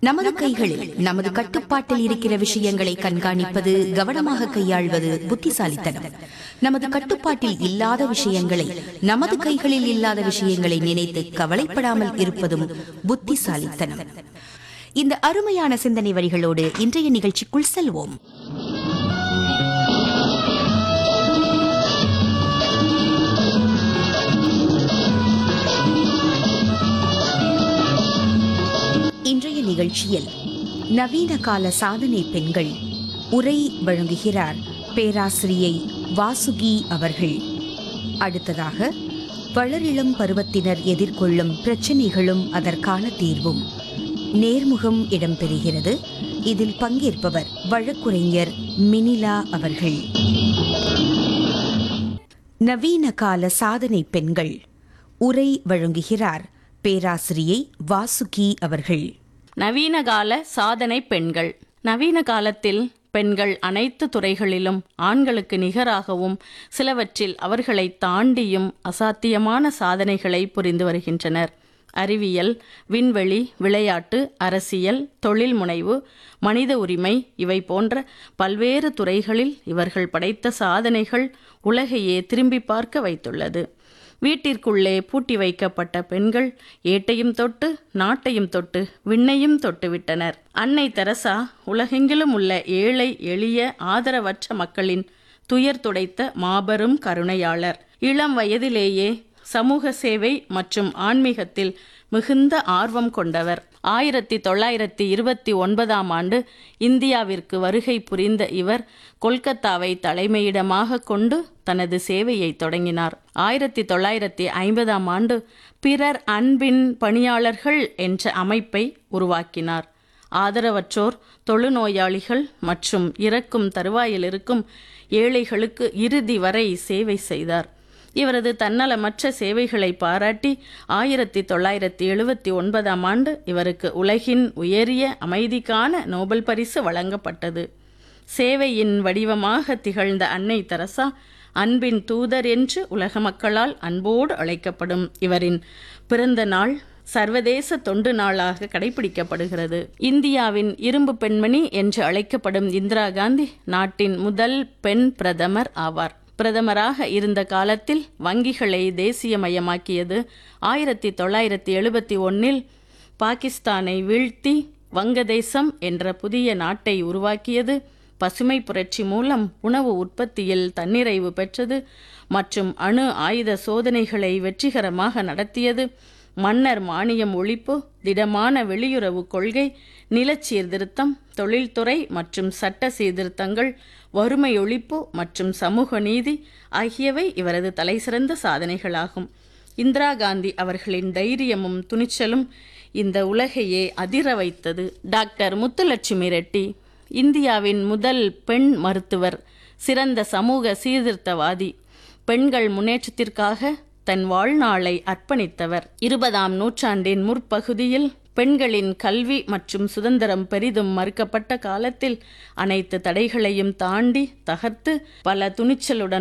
நமது கைகளில் நமது கட்டுப்பாட்டில் இருக்கிற விஷயங்களை கண்காணிப்பது கவனமாக கையாள்வது புத்திசாலித்தனம் நமது கட்டுப்பாட்டில் இல்லாத விஷயங்களை நமது கைகளில் இல்லாத விஷயங்களை நினைத்து கவலைப்படாமல் இருப்பதும் புத்திசாலித்தனம் இந்த அருமையான சிந்தனை வரிகளோடு இன்றைய நிகழ்ச்சிக்குள் செல்வோம் இன்றைய நிகழ்ச்சியில் நவீன கால சாதனை பெண்கள் உரை வழங்குகிறார் பேராசிரியை வாசுகி அவர்கள் அடுத்ததாக வளரிளம் பருவத்தினர் எதிர்கொள்ளும் பிரச்சனைகளும் அதற்கான தீர்வும் நேர்முகம் இடம்பெறுகிறது இதில் பங்கேற்பவர் வழக்குரைஞர் மினிலா அவர்கள் நவீன கால சாதனை பெண்கள் உரை வழங்குகிறார் பேராசிரியை வாசுகி அவர்கள் நவீனகால சாதனை பெண்கள் நவீன காலத்தில் பெண்கள் அனைத்து துறைகளிலும் ஆண்களுக்கு நிகராகவும் சிலவற்றில் அவர்களை தாண்டியும் அசாத்தியமான சாதனைகளை புரிந்து வருகின்றனர் அறிவியல் விண்வெளி விளையாட்டு அரசியல் தொழில் முனைவு மனித உரிமை இவை போன்ற பல்வேறு துறைகளில் இவர்கள் படைத்த சாதனைகள் உலகையே திரும்பி பார்க்க வைத்துள்ளது வீட்டிற்குள்ளே பூட்டி வைக்கப்பட்ட பெண்கள் ஏட்டையும் தொட்டு நாட்டையும் தொட்டு விண்ணையும் தொட்டு விட்டனர் அன்னை தெரசா உலகெங்கிலும் உள்ள ஏழை எளிய ஆதரவற்ற மக்களின் துயர் துடைத்த மாபெரும் கருணையாளர் இளம் வயதிலேயே சமூக சேவை மற்றும் ஆன்மீகத்தில் மிகுந்த ஆர்வம் கொண்டவர் ஆயிரத்தி தொள்ளாயிரத்தி இருபத்தி ஒன்பதாம் ஆண்டு இந்தியாவிற்கு வருகை புரிந்த இவர் கொல்கத்தாவை தலைமையிடமாக கொண்டு தனது சேவையை தொடங்கினார் ஆயிரத்தி தொள்ளாயிரத்தி ஐம்பதாம் ஆண்டு பிறர் அன்பின் பணியாளர்கள் என்ற அமைப்பை உருவாக்கினார் ஆதரவற்றோர் தொழுநோயாளிகள் மற்றும் இறக்கும் தருவாயில் இருக்கும் ஏழைகளுக்கு இறுதி வரை சேவை செய்தார் இவரது தன்னலமற்ற சேவைகளை பாராட்டி ஆயிரத்தி தொள்ளாயிரத்தி எழுபத்தி ஒன்பதாம் ஆண்டு இவருக்கு உலகின் உயரிய அமைதிக்கான நோபல் பரிசு வழங்கப்பட்டது சேவையின் வடிவமாக திகழ்ந்த அன்னை தெரசா அன்பின் தூதர் என்று உலக மக்களால் அன்போடு அழைக்கப்படும் இவரின் பிறந்த நாள் சர்வதேச தொண்டு நாளாக கடைபிடிக்கப்படுகிறது இந்தியாவின் இரும்பு பெண்மணி என்று அழைக்கப்படும் இந்திரா காந்தி நாட்டின் முதல் பெண் பிரதமர் ஆவார் பிரதமராக இருந்த காலத்தில் வங்கிகளை தேசியமயமாக்கியது ஆயிரத்தி தொள்ளாயிரத்தி எழுபத்தி ஒன்னில் பாகிஸ்தானை வீழ்த்தி வங்கதேசம் என்ற புதிய நாட்டை உருவாக்கியது பசுமை புரட்சி மூலம் உணவு உற்பத்தியில் தன்னிறைவு பெற்றது மற்றும் அணு ஆயுத சோதனைகளை வெற்றிகரமாக நடத்தியது மன்னர் மானியம் ஒழிப்பு திடமான வெளியுறவு கொள்கை நிலச் சீர்திருத்தம் தொழில்துறை மற்றும் சட்ட சீர்திருத்தங்கள் வறுமை ஒழிப்பு மற்றும் சமூக நீதி ஆகியவை இவரது தலைசிறந்த சாதனைகளாகும் இந்திரா காந்தி அவர்களின் தைரியமும் துணிச்சலும் இந்த உலகையே அதிர வைத்தது டாக்டர் முத்துலட்சுமி ரெட்டி இந்தியாவின் முதல் பெண் மருத்துவர் சிறந்த சமூக சீர்திருத்தவாதி பெண்கள் முன்னேற்றத்திற்காக தன் வாழ்நாளை அர்ப்பணித்தவர் இருபதாம் நூற்றாண்டின் முற்பகுதியில் பெண்களின் கல்வி மற்றும் சுதந்திரம் பெரிதும் மறுக்கப்பட்ட காலத்தில் அனைத்து தடைகளையும் தாண்டி தகர்த்து பல துணிச்சலுடன்